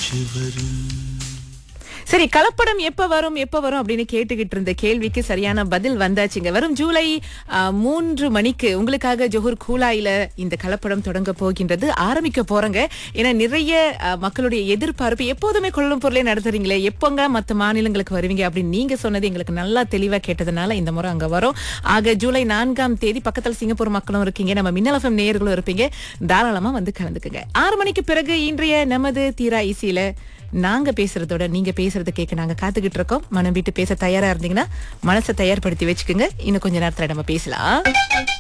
காற்று வரும் சரி கலப்படம் எப்ப வரும் எப்ப வரும் அப்படின்னு கேட்டுக்கிட்டு இருந்த கேள்விக்கு சரியான பதில் வந்தாச்சுங்க வரும் ஜூலை ஆ, மூன்று மணிக்கு உங்களுக்காக ஜோஹர் கூலாயில இந்த கலப்படம் தொடங்க போகின்றது ஆரம்பிக்க போறங்க ஏன்னா நிறைய ஆ, மக்களுடைய எதிர்பார்ப்பு எப்போதுமே கொள்ளும் பொருளே நடத்துறீங்களே எப்போங்க மத்த மாநிலங்களுக்கு வருவீங்க அப்படின்னு நீங்க சொன்னது எங்களுக்கு நல்லா தெளிவா கேட்டதுனால இந்த முறை அங்க வரும் ஆக ஜூலை நான்காம் தேதி பக்கத்துல சிங்கப்பூர் மக்களும் இருக்கீங்க நம்ம மின்னலஃபம் நேயர்களும் இருப்பீங்க தாராளமா வந்து கலந்துக்குங்க ஆறு மணிக்கு பிறகு இன்றைய நமது தீரா இசையில நாங்க பேசுறதோட நீங்க பேசுறத கேட்க நாங்க காத்துக்கிட்டு இருக்கோம் மனம் விட்டு பேச தயாரா இருந்தீங்கன்னா மனசை தயார்படுத்தி வச்சுக்கோங்க இன்னும் கொஞ்ச நேரத்துல நம்ம பேசலாம்